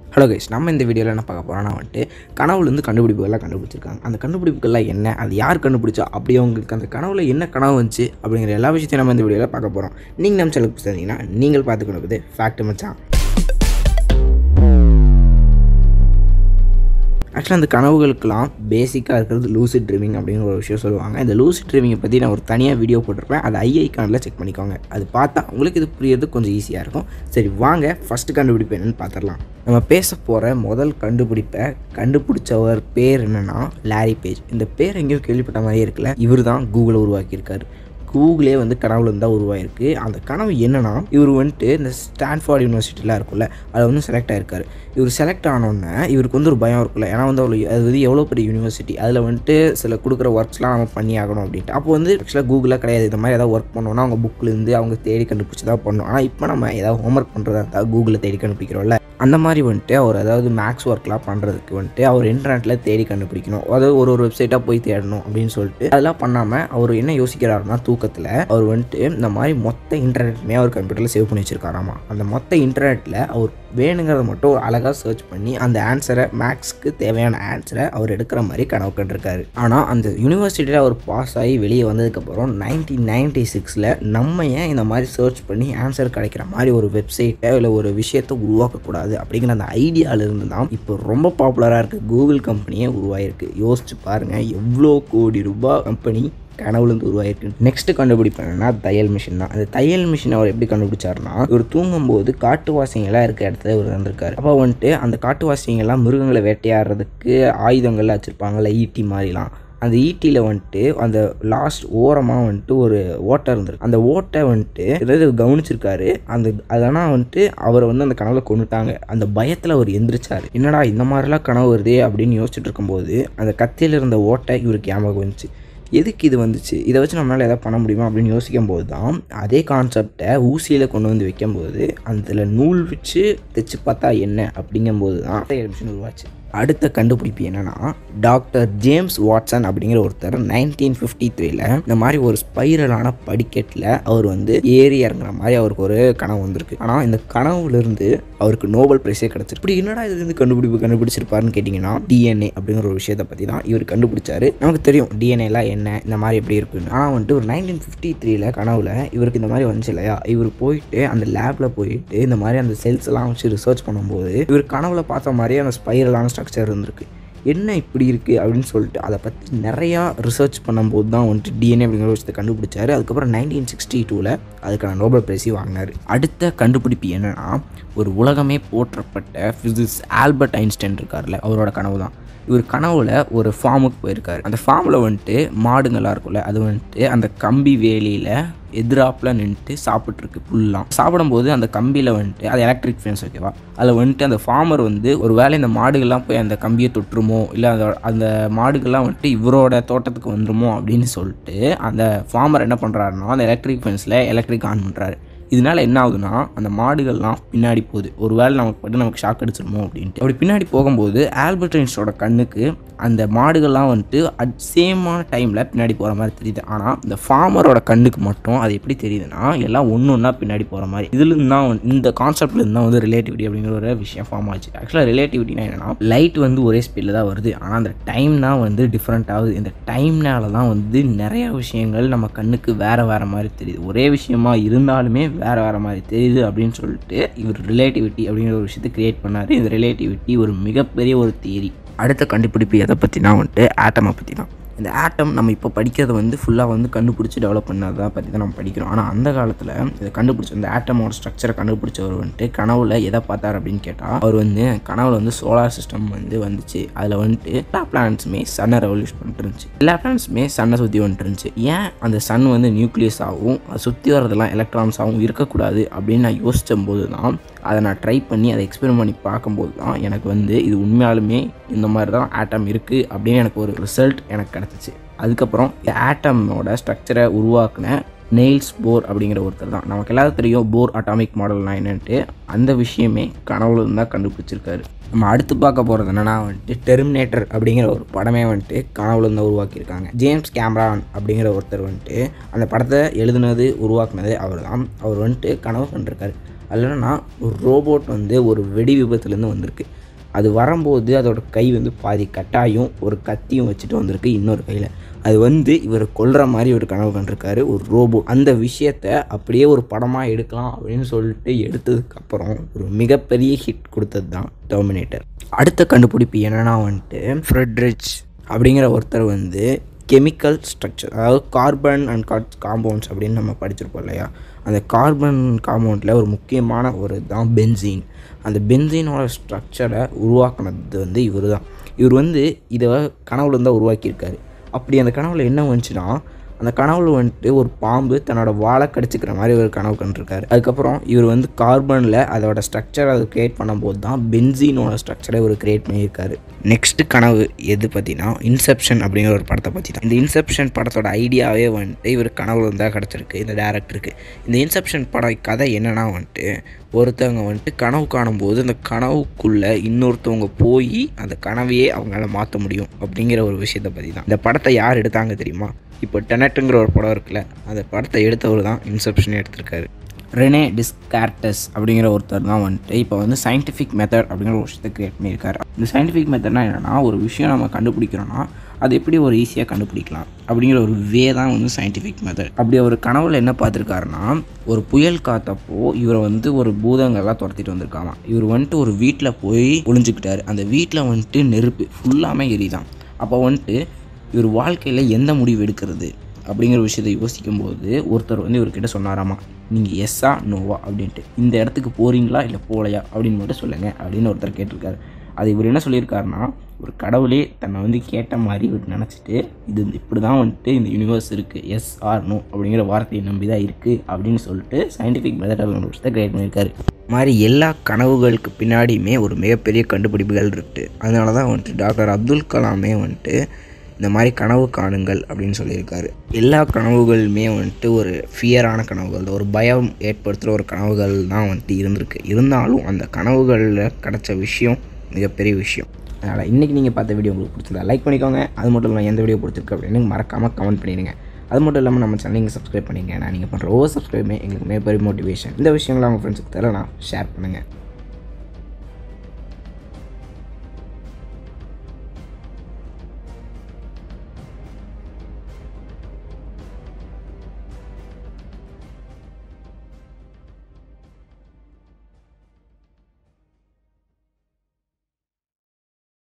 hello guys நம்ம இந்த வீடியோவில் என்ன பார்க்க போகிறோம்னா வந்துட்டு கனவுலேருந்து கண்டுபிடிப்புகள்லாம் கண்டுபிடிச்சிருக்காங்க அந்த கண்டுபிடிப்புகள்லாம் என்ன அது யார் கண்டுபிடிச்சா அப்படி அவங்களுக்கு அந்த கனவுல என்ன கனவு வந்துச்சு அப்படிங்கிற எல்லா விஷயத்தையும் நம்ம இந்த வீடியோவில் பார்க்க போகிறோம் நீங்கள் நம்ம சேனலுக்கு சேர்ந்தீங்கன்னா நீங்கள் பார்த்து கொண்டு ஃபேக்ட் மச்சான் ஆக்சுவலாக அந்த கனவுகளுக்கெல்லாம் பேசிக்காக இருக்கிறது லூசிட் ட்ரீமிங் அப்படிங்கிற ஒரு விஷயம் சொல்லுவாங்க இந்த லூசிட் ட்ரீமிங்கை பற்றி நான் ஒரு தனியாக வீடியோ போட்டிருப்பேன் அது ஐ ஐக்கானில் செக் பண்ணிக்கோங்க அது பார்த்தா உங்களுக்கு இது புரியறது கொஞ்சம் ஈஸியாக இருக்கும் சரி வாங்க ஃபஸ்ட்டு கண்டுபிடிப்பு என்னன்னு பார்த்துடலாம் நம்ம பேச போகிற முதல் கண்டுபிடிப்பை கண்டுபிடிச்சவர் பேர் என்னென்னா லாரி பேஜ் இந்த பேர் எங்கேயோ கேள்விப்பட்ட மாதிரியே இருக்குல்ல இவர் தான் கூகுளை உருவாக்கியிருக்காரு கூகுளே வந்து கனவுல இருந்தால் உருவாயிருக்கு அந்த கனவு என்னன்னா இவர் வந்துட்டு இந்த ஸ்டான்ஃபோர்ட் யூனிவர்சிட்டிலாம் இருக்குல்ல அதில் வந்து செலக்ட் ஆயிருக்காரு இவர் செலக்ட் ஆனோடனே இவருக்கு வந்து ஒரு பயம் இருக்குல்ல ஏன்னா வந்து அவ்வளோ அது வந்து எவ்வளோ பெரிய யூனிவர்சிட்டி அதில் வந்துட்டு சில கொடுக்குற ஒர்க்ஸ்லாம் நம்ம பண்ணி ஆகணும் அப்படின்ட்டு அப்போ வந்து ஆக்சுவலாக கூகுளாக கிடையாது இந்த மாதிரி ஏதாவது ஒர்க் பண்ணோம்னா அவங்க புக்லேருந்து அவங்க தேடி கண்டுபிடிச்சி தான் பண்ணணும் ஆனால் இப்போ நம்ம ஏதாவது ஹோம்ஒர்க் பண்ணுறதா இருந்தால் கூகுளில் தேடி கண்டுபிடிக்கிறோம்ல அந்த மாதிரி வந்துட்டு அவர் அதாவது மேக்ஸ் ஒர்க்லாம் பண்ணுறதுக்கு வந்துட்டு அவர் இன்டர்நெட்டில் தேடி கண்டுபிடிக்கணும் அதாவது ஒரு ஒரு வெப்சைட்டாக போய் தேடணும் அப்படின்னு சொல்லிட்டு அதெல்லாம் பண்ணாமல் அவர் என்ன யோசிக்கிறாருன்னா தூக்கத்தில் அவர் வந்துட்டு இந்த மாதிரி மொத்த இன்டர்நெட்டுமே அவர் கம்ப்யூட்டரில் சேவ் பண்ணி வச்சிருக்காராமா அந்த மொத்த இன்டர்நெட்டில் அவர் வேணுங்கிறத மட்டும் ஒரு அழகாக சர்ச் பண்ணி அந்த ஆன்சரை மேக்ஸ்க்கு தேவையான ஆன்சரை அவர் எடுக்கிற மாதிரி கனவு கண்டிருக்காரு ஆனால் அந்த யூனிவர்சிட்டியில் அவர் பாஸ் ஆகி வெளியே வந்ததுக்கப்புறம் நைன்டீன் நைன்டி சிக்ஸில் நம்ம ஏன் இந்த மாதிரி சர்ச் பண்ணி ஆன்சர் கிடைக்கிற மாதிரி ஒரு வெப்சைட்டை இல்லை ஒரு விஷயத்தை உருவாக்கக்கூடாது அப்படிங்கிற அந்த ஐடியாவிலிருந்து தான் இப்போ ரொம்ப பாப்புலராக இருக்குது கூகுள் கம்பெனியே உருவாயிருக்கு யோசிச்சு பாருங்கள் எவ்வளோ கோடி ரூபாய் கம்பெனி கனவுலேருந்து உருவாயிருக்கு நெக்ஸ்ட் கண்டுபிடிப்பு என்னன்னா தையல் மிஷின் தான் அந்த தையல் மிஷின் அவர் எப்படி கண்டுபிடிச்சாருன்னா இவர் தூங்கும்போது காட்டுவாசிங்கெல்லாம் இருக்க இடத்துல இவர் இருந்திருக்காரு அப்போ வந்துட்டு அந்த காட்டுவாசிங்கெல்லாம் மிருகங்களை வேட்டையாடுறதுக்கு ஆயுதங்கள்லாம் வச்சுருப்பாங்கல்ல ஈட்டி மாதிரிலாம் அந்த ஈட்டியில் வந்துட்டு அந்த லாஸ்ட் ஓரமாக வந்துட்டு ஒரு ஓட்டை இருந்திருக்கு அந்த ஓட்டை வந்துட்டு ஏதாவது கவனிச்சிருக்காரு அந்த அதனால் வந்துட்டு அவரை வந்து அந்த கனவுல கொண்டுட்டாங்க அந்த பயத்தில் அவர் எந்திரிச்சாரு என்னடா இந்த மாதிரிலாம் கனவு வருதே அப்படின்னு யோசிச்சுட்டு இருக்கும்போது அந்த கத்தியில் இருந்த ஓட்டை இவருக்கு ஞாபகம் வந்துச்சு எதுக்கு இது வந்துச்சு இதை வச்சு நம்மளால் எதாவது பண்ண முடியுமா அப்படின்னு யோசிக்கும் போது தான் அதே கான்செப்டை ஊசியில் கொண்டு வந்து வைக்கும்போது அதில் நூல் வச்சு தைச்சு பார்த்தா என்ன அப்படிங்கும்போது தான் மிஷின் உருவாச்சு அடுத்த கண்டுபிடிப்பு என்னன்னா டாக்டர் ஜேம்ஸ் வாட்சன் அப்படிங்கிற ஒருத்தர் நைன்டீன் ஃபிஃப்டி த்ரீல இந்த மாதிரி ஒரு ஸ்பைரலான படிக்கட்டில் அவர் வந்து ஏறி இறங்குற மாதிரி அவருக்கு ஒரு கனவு வந்திருக்கு ஆனால் இந்த கனவுலேருந்து அவருக்கு நோபல் பிரைஸே கிடச்சிருக்கு இப்படி என்னடா இது வந்து கண்டுபிடிப்பு கண்டுபிடிச்சிருப்பாருன்னு கேட்டிங்கன்னா டிஎன்ஏ அப்படிங்கிற ஒரு விஷயத்தை பற்றி தான் இவர் கண்டுபிடிச்சாரு நமக்கு தெரியும் டிஎன்ஏலாம் என்ன இந்த மாதிரி எப்படி இருக்குன்னு ஆனால் வந்துட்டு ஒரு நைன்டீன் ஃபிஃப்டி த்ரீல கனவுல இவருக்கு இந்த மாதிரி வந்துச்சு இல்லையா இவர் போயிட்டு அந்த லேபில் போயிட்டு இந்த மாதிரி அந்த செல்ஸ் எல்லாம் வச்சு ரிசர்ச் பண்ணும்போது இவர் கனவுல பார்த்த மாதிரியே அந்த ஸ்பைரலான ஸ்ட்ரக்சர் இருந்திருக்கு என்ன இப்படி இருக்குது அப்படின்னு சொல்லிட்டு அதை பற்றி நிறையா ரிசர்ச் பண்ணும்போது தான் வந்துட்டு டிஎன்ஏ அப்படிங்கிற விஷயத்தை கண்டுபிடிச்சாரு அதுக்கப்புறம் நைன்டீன் சிக்ஸ்டி டூவில் அதுக்கான நோபல் பிரைஸையும் வாங்கினார் அடுத்த கண்டுபிடிப்பு என்னென்னா ஒரு உலகமே போற்றப்பட்ட ஃபிசிக்ஸ் ஆல்பர்ட் ஐன்ஸ்டைன் இருக்கார்ல அவரோட கனவு தான் இவர் கனவுல ஒரு ஃபார்முக்கு போயிருக்காரு அந்த ஃபார்மில் வந்துட்டு மாடுங்கள்லாம் இருக்கும்ல அது வந்துட்டு அந்த கம்பி வேலியில் எதிராப்பில் நின்றுட்டு சாப்பிட்ருக்கு புல்லாம் சாப்பிடும்போது அந்த கம்பியில் வந்துட்டு அது எலக்ட்ரிக் ஃபேன்ஸ் ஓகேவா அதில் வந்துட்டு அந்த ஃபார்மர் வந்து ஒரு வேளை இந்த மாடுகள்லாம் போய் அந்த கம்பியை தொற்றுமோ இல்லை அந்த அந்த மாடுகள்லாம் வந்துட்டு இவரோட தோட்டத்துக்கு வந்துருமோ அப்படின்னு சொல்லிட்டு அந்த ஃபார்மர் என்ன பண்ணுறாருன்னா அந்த எலக்ட்ரிக் ஃபேன்ஸில் எலக்ட்ரிக் ஆன் பண்ணுறாரு இதனால என்ன ஆகுதுன்னா அந்த மாடுகள்லாம் பின்னாடி போகுது ஒரு வேளை நமக்கு பட்டு நமக்கு ஷாக் அடிச்சிருமோ அப்படின்ட்டு அப்படி பின்னாடி போகும்போது ஆல்பர்ட் ஐன்ஸ்டோட கண்ணுக்கு அந்த மாடுகள்லாம் வந்துட்டு அட் சேமான டைமில் பின்னாடி போகிற மாதிரி தெரியுது ஆனால் இந்த ஃபார்மரோட கண்ணுக்கு மட்டும் அது எப்படி தெரியுதுன்னா எல்லாம் ஒன்று ஒன்றா பின்னாடி போகிற மாதிரி இதுலேருந்து தான் வந்து- இந்த கான்செப்ட்ல இருந்தால் வந்து ரிலேட்டிவிட்டி அப்படிங்கிற ஒரு விஷயம் ஃபார்ம் ஆச்சு ஆக்சுவலாக ரிலேட்டிவிட்டினா என்னன்னா லைட் வந்து ஒரே ஸ்பீடில் தான் வருது ஆனால் அந்த டைம் தான் வந்து டிஃப்ரெண்ட் ஆகுது இந்த டைம்னால தான் வந்து நிறைய விஷயங்கள் நம்ம கண்ணுக்கு வேறு வேறு மாதிரி தெரியுது ஒரே விஷயமா இருந்தாலுமே வேறு வேறு மாதிரி தெரியுது அப்படின்னு சொல்லிட்டு இவர் ரிலேட்டிவிட்டி அப்படிங்கிற ஒரு விஷயத்தை கிரியேட் பண்ணார் இந்த ரிலேட்டிவிட்டி ஒரு மிகப்பெரிய ஒரு தியரி அடுத்த கண்டுபிடிப்பு எதை பற்றினா வந்துட்டு ஆட்டமை பற்றி தான் இந்த ஆட்டம் நம்ம இப்போ படிக்கிறது வந்து ஃபுல்லாக வந்து கண்டுபிடிச்சி டெவலப் பண்ணதை பற்றி தான் நம்ம படிக்கிறோம் ஆனால் அந்த காலத்தில் இதை கண்டுபிடிச்ச இந்த ஆட்டமோட ஸ்ட்ரக்சரை கண்டுபிடிச்சவர் வந்துட்டு கனவுல எதை பார்த்தார் அப்படின்னு கேட்டால் அவர் வந்து கனவுல வந்து சோலார் சிஸ்டம் வந்து வந்துச்சு அதில் வந்துட்டு எல்லா பிளானட்ஸுமே சன்னை ரெவல்யூஷன் பண்ணிட்டு இருந்துச்சு எல்லா பிளானட்ஸுமே சன்னை சுற்றி வந்துட்டு இருந்துச்சு ஏன் அந்த சன் வந்து நியூக்ளியஸ் ஆகும் அது சுற்றி வரதெல்லாம் எலக்ட்ரான்ஸாகவும் இருக்கக்கூடாது அப்படின்னு நான் யோசித்த போது தான் அதை நான் ட்ரை பண்ணி அதை எக்ஸ்பெரிமெண்ட் பண்ணி பார்க்கும்போது தான் எனக்கு வந்து இது உண்மையாலுமே இந்த மாதிரி தான் ஆட்டம் இருக்குது அப்படின்னு எனக்கு ஒரு ரிசல்ட் எனக்கு கிடச்சிச்சு அதுக்கப்புறம் இந்த ஆட்டமோட ஸ்ட்ரக்சரை உருவாக்குன நெயில்ஸ் போர் அப்படிங்கிற ஒருத்தர் தான் நமக்கு எல்லாரும் தெரியும் போர் அட்டாமிக் மாடல்னா என்னன்ட்டு அந்த விஷயமே கனவுல இருந்து தான் கண்டுபிடிச்சிருக்காரு நம்ம அடுத்து பார்க்க போகிறது என்னன்னா வந்துட்டு டெர்மினேட்டர் அப்படிங்கிற ஒரு படமே வந்துட்டு கனவுல இருந்து உருவாக்கியிருக்காங்க ஜேம்ஸ் கேமரான் அப்படிங்கிற ஒருத்தர் வந்துட்டு அந்த படத்தை எழுதுனது உருவாக்குனது அவர் தான் அவர் வந்துட்டு கனவு கண்டிருக்காரு அதில் என்னன்னா ஒரு ரோபோட் வந்து ஒரு வெடி விபத்துலேருந்து வந்திருக்கு அது வரும்போது அதோட கை வந்து பாதி கட்டாயும் ஒரு கத்தியும் வச்சுட்டு வந்திருக்கு இன்னொரு கையில் அது வந்து இவர் கொல்ற மாதிரி ஒரு கனவு கண்டிருக்காரு ஒரு ரோபோ அந்த விஷயத்த அப்படியே ஒரு படமாக எடுக்கலாம் அப்படின்னு சொல்லிட்டு எடுத்ததுக்கப்புறம் ஒரு மிகப்பெரிய ஹிட் கொடுத்தது தான் டெர்மினேட்டர் அடுத்த கண்டுபிடிப்பு என்னன்னா வந்துட்டு ஃப்ரெட்ரிச் அப்படிங்கிற ஒருத்தர் வந்து கெமிக்கல் ஸ்ட்ரக்சர் அதாவது கார்பன் அண்ட் காட் காம்பவுண்ட்ஸ் அப்படின்னு நம்ம படிச்சிருப்போம் இல்லையா அந்த கார்பன் காம்பவுண்டில் ஒரு முக்கியமான ஒரு தான் பென்சீன் அந்த பென்சீனோட ஸ்ட்ரக்சரை உருவாக்குனது வந்து இவர் தான் இவர் வந்து இதை கனவுல இருந்தால் உருவாக்கியிருக்காரு அப்படி அந்த கனவுல என்ன வந்துச்சுன்னா அந்த கனவுல வந்துட்டு ஒரு பாம்பு தன்னோட வாழை கடிச்சிக்கிற மாதிரி ஒரு கனவு கண்டிருக்காரு அதுக்கப்புறம் இவர் வந்து கார்பனில் அதோட ஸ்ட்ரக்சர் அது கிரியேட் பண்ணும்போது தான் பென்சீனோட ஸ்ட்ரக்சரை இவர் கிரியேட் பண்ணியிருக்காரு நெக்ஸ்ட் கனவு எது பார்த்தீங்கன்னா இன்செப்ஷன் அப்படிங்கிற ஒரு படத்தை பற்றி தான் இந்த இன்செப்ஷன் படத்தோட ஐடியாவே வந்துட்டு இவர் கனவுல இருந்தால் கிடச்சிருக்கு இந்த டேரக்டருக்கு இந்த இன்செப்ஷன் படம் கதை என்னன்னா வந்துட்டு ஒருத்தவங்க வந்துட்டு கனவு காணும்போது அந்த கனவுக்குள்ளே இன்னொருத்தவங்க போய் அந்த கனவையே அவங்களால மாற்ற முடியும் அப்படிங்கிற ஒரு விஷயத்தை பற்றி தான் இந்த படத்தை யார் எடுத்தாங்க தெரியுமா இப்போ டெனட்டுங்கிற ஒரு படம் இருக்குல்ல அந்த படத்தை எடுத்தவர் தான் இன்செப்ஷனே எடுத்திருக்காரு ரெனே டிஸ்கார்டஸ் அப்படிங்கிற ஒருத்தர் தான் வந்துட்டு இப்போ வந்து சயின்டிஃபிக் மெத்தட் அப்படிங்கிற ஒரு விஷயத்தை கிரியேட் பண்ணியிருக்காரு இந்த சயின்டிஃபிக் மெத்தட்னா என்னென்னா ஒரு விஷயம் நம்ம கண்டுபிடிக்கிறோன்னா அது எப்படி ஒரு ஈஸியாக கண்டுபிடிக்கலாம் அப்படிங்கிற ஒரு வே தான் வந்து சயின்டிஃபிக் மெத்தட் அப்படி அவர் கனவுல என்ன பார்த்துருக்காருன்னா ஒரு புயல் காத்தப்போ இவரை வந்து ஒரு பூதங்கள்லாம் துரத்திட்டு வந்திருக்காமா இவர் வந்துட்டு ஒரு வீட்டில் போய் ஒளிஞ்சுக்கிட்டாரு அந்த வீட்டில் வந்துட்டு நெருப்பு ஃபுல்லாமே எரிதான் அப்போ வந்துட்டு இவர் வாழ்க்கையில் எந்த முடிவு எடுக்கிறது அப்படிங்கிற விஷயத்தை யோசிக்கும்போது ஒருத்தர் வந்து இவர்கிட்ட சொன்னாராமா நீங்கள் எஸ்ஸா நோவா அப்படின்ட்டு இந்த இடத்துக்கு போகிறீங்களா இல்லை போகலையா அப்படின்னு மட்டும் சொல்லுங்கள் அப்படின்னு ஒருத்தர் கேட்டிருக்காரு அது இவர் என்ன சொல்லியிருக்காருன்னா ஒரு கடவுளே தன்னை வந்து கேட்ட மாதிரி இவர் நினச்சிட்டு இது இப்படி தான் வந்துட்டு இந்த யூனிவர்ஸ் இருக்குது எஸ் ஆர் நோ அப்படிங்கிற வார்த்தையை நம்பி தான் இருக்குது அப்படின்னு சொல்லிட்டு சயின்டிஃபிக் மெத்தட் ஒரு விஷயத்தை கிரியேட் பண்ணியிருக்காரு மாதிரி எல்லா கனவுகளுக்கு பின்னாடியுமே ஒரு மிகப்பெரிய கண்டுபிடிப்புகள் இருக்குது அதனால தான் வந்துட்டு டாக்டர் அப்துல் கலாமே வந்துட்டு இந்த மாதிரி கனவு காணுங்கள் அப்படின்னு சொல்லியிருக்காரு எல்லா கனவுகளுமே வந்துட்டு ஒரு ஃபியரான கனவுகள் தான் ஒரு பயம் ஏற்படுத்துகிற ஒரு கனவுகள் தான் வந்துட்டு இருந்திருக்கு இருந்தாலும் அந்த கனவுகளில் கிடச்ச விஷயம் மிகப்பெரிய விஷயம் அதனால் இன்றைக்கி நீங்கள் பார்த்த வீடியோ உங்களுக்கு பிடிச்சிருந்தா லைக் பண்ணிக்கோங்க அது மட்டும் இல்லாமல் எந்த வீடியோ பிடிச்சிருக்கு அப்படின்னு மறக்காமல் கமெண்ட் பண்ணிடுங்க அது மட்டும் இல்லாமல் நம்ம சேனல் சப்ஸ்கிரைப் பண்ணிங்க நான் நீங்கள் பண்ணுற ஒவ்வொரு சப்ஸ்கிரைபுமே எங்களுக்கு மிகப்பெரிய மோட்டிவேஷன் இந்த விஷயங்களை அவங்க ஃப்ரெண்ட்ஸுக்கு தர நான் ஷேர் பண்ணுங்கள்